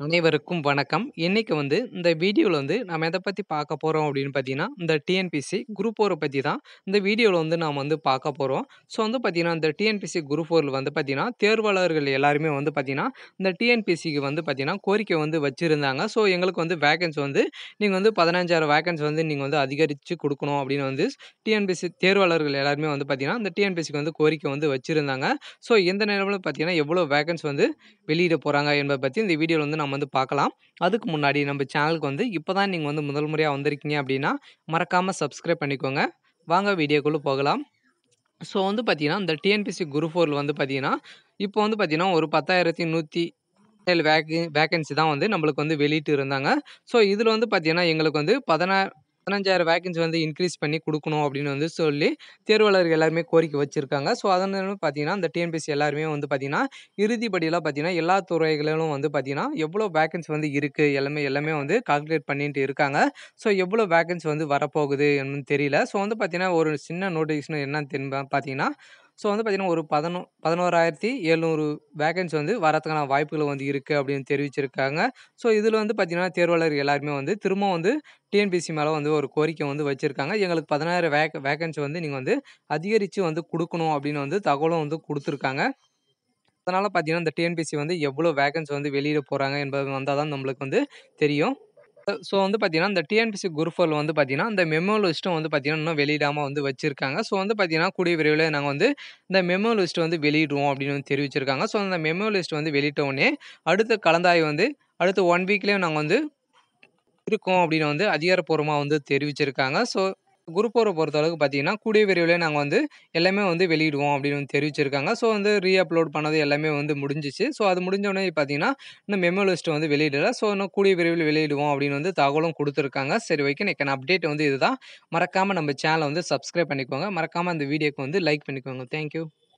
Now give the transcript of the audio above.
அனைவருக்கும் வணக்கம். இன்னைக்கு வந்து இந்த வீடியோல வந்து நம்ம எத பத்தி பார்க்க போறோம் அப்படின்னு பார்த்தீங்கன்னா, இந்த டிஎன்பிஎஸ்சி குரூப் 4 பத்தி தான் இந்த வீடியோல வந்து நாம வந்து பார்க்க போறோம். ஸோ வந்து பார்த்தீங்கன்னா, இந்த டிஎன்பிஎஸ்சி குரூப் 4ல வந்து பார்த்தீங்கன்னா, தேர்வாளர்கள் எல்லாருமே வந்து பார்த்தீங்கன்னா, இந்த டிஎன்பிஎஸ்சிக்கு வந்து பார்த்தீங்கன்னா, கோரிக்கை வந்து வச்சிருந்தாங்க. ஸோ எங்களுக்கு வந்து வேக்கன்சி வந்து நீங்க வந்து 15,000 வேக்கன்சி வந்து நீங்க வந்து அதிகரிச்சு குடுக்கணும் அப்படின்னு வந்து டிஎன்பிஎஸ்சி தேர்வாளர்கள் எல்லாருமே வந்து பார்த்தீங்கன்னா, இந்த டிஎன்பிஎஸ்சிக்கு வந்து கோரிக்கை வந்து வச்சிருந்தாங்க. ஸோ இந்த நிலவுல பார்த்தீங்கன்னா, எவ்வளோ வேக்கன்சி வந்து வெளியிட போறாங்க என்பத பத்தி இந்த வீடியோல வந்து நம்ம வந்து பார்க்கலாம். அதுக்கு முன்னாடி நம்ம சேனலுக்கு வந்து இப்ப தான் நீங்க வந்து முதல் முறையா வந்திருக்கீங்க அப்படின்னா, மறக்காம சப்ஸ்கிரைப் பண்ணிக்கோங்க. வாங்க வீடியோக்குள்ள போகலாம். ஸோ வந்து பார்த்தீங்கன்னா, இந்த டிஎன்பிஎஸ்சி குரூப் 4ல வந்து பார்த்தீங்கன்னா, இப்போ வந்து பார்த்தீங்கன்னா, ஒரு 10,107 வேக் வேக்கன்சி தான் வந்து நம்மளுக்கு வந்து வெளியிட்டு இருந்தாங்க. ஸோ இதுல வந்து பார்த்தீங்கன்னா, எங்களுக்கு வந்து பதினா 15,000 வேக்கன்சி வந்து இன்கிரீஸ் பண்ணி குடுக்கணும் அப்படின்னு வந்து சொல்லி தேர்வாளர்கள் எல்லாருமே கோரிக்கை வச்சிருக்காங்க. ஸோ அதனால பார்த்தீங்கன்னா, இந்த டிஎன்பிஎஸ்சி எல்லாருமே வந்து பார்த்தீங்கன்னா, இறுதிப்படியில பார்த்தீங்கன்னா, எல்லா துறைகளிலும் வந்து பார்த்தீங்கன்னா, எவ்வளோ வேக்கன்சி வந்து இருக்கு எல்லாமே எல்லாமே வந்து கால்குலேட் பண்ணிட்டு இருக்காங்க. ஸோ எவ்வளோ வேக்கன்சி வந்து வரப்போகுது என்னன்னு தெரியல. ஸோ வந்து பார்த்தீங்கன்னா, ஒரு சின்ன நோட்டிஃபிகேஷன் என்னன்னு தெரியுமா பார்த்தீங்கன்னா, ஸோ வந்து பார்த்தீங்கன்னா, ஒரு பதினொ 11,700 வேக்கன்சி வந்து வரதுக்கான வாய்ப்புகள் வந்து இருக்கு அப்படின்னு தெரிவிச்சிருக்காங்க. ஸோ இதுல வந்து பார்த்தீங்கன்னா, தேர்வாளர்கள் எல்லாருமே வந்து திரும்பவும் வந்து டிஎன்பிஎஸ்சி மேல வந்து ஒரு கோரிக்கை வந்து வச்சிருக்காங்க. எங்களுக்கு 16 வேக் வேக்கன்சி வந்து நீங்க வந்து அதிகரிச்சு வந்து குடுக்கணும் அப்படின்னு வந்து தகவலும் வந்து குடுத்துருக்காங்க. அதனால பார்த்தீங்கன்னா, இந்த டிஎன்பிஎஸ்சி வந்து எவ்வளோ வேக்கன்சி வந்து வெளியிட போறாங்க என்பது வந்தா தான் நம்மளுக்கு வந்து தெரியும். ஸோ வந்து பார்த்தீங்கன்னா, இந்த டிஎன்பிஎஸ்சி குரூப் 4ல வந்து பார்த்தீங்கன்னா, இந்த மெமோ லிஸ்ட்டும் வந்து பார்த்தீங்கன்னா, இன்னும் வெளியிடாம வந்து வச்சிருக்காங்க. ஸோ வந்து பார்த்தீங்கன்னா, கூடிய விரைவில நாங்க வந்து இந்த மெமோ லிஸ்ட் வந்து வெளியிடுவோம் அப்படின்னு வந்து தெரிவிச்சிருக்காங்க. ஸோ அந்த மெமோ லிஸ்ட் வந்து வெளியிட்ட உடனே அடுத்த கலந்தாய்வு வந்து அடுத்த 1 வீக்லயே நாங்க வந்து இருக்கோம் அப்படின்னு வந்து அதிகாரப்பூர்வமா வந்து தெரிவிச்சிருக்காங்க. ஸோ குரூப் 4 பொறுத்தளவுக்கு பார்த்தீங்கன்னா, கூடிய விரைவிலே நாங்க வந்து எல்லாமே வந்து வெளியிடுவோம் அப்படின்னு வந்து தெரிவிச்சிருக்காங்க. ஸோ வந்து ரீ அப்லோட் பண்ணது எல்லாமே வந்து முடிஞ்சுச்சு. ஸோ அது முடிஞ்ச உடனே பார்த்தீங்கன்னா, இன்னும் மெமோ லிஸ்ட் வந்து வெளியிடல. ஸோ இன்னும் கூடிய விரைவில் வெளியிடுவோம் அப்படின்னு வந்து தகவலும் குடுத்துருக்காங்க. சரி ஓகே. இன்னைக்கான அப்டேட் வந்து இதுதான். மறக்காம நம்ம சேனல வந்து சப்ஸ்கிரைப் பண்ணிக்கோங்க. மறக்காம அந்த வீடியோக்கு வந்து லைக் பண்ணிக்கோங்க. Thank you.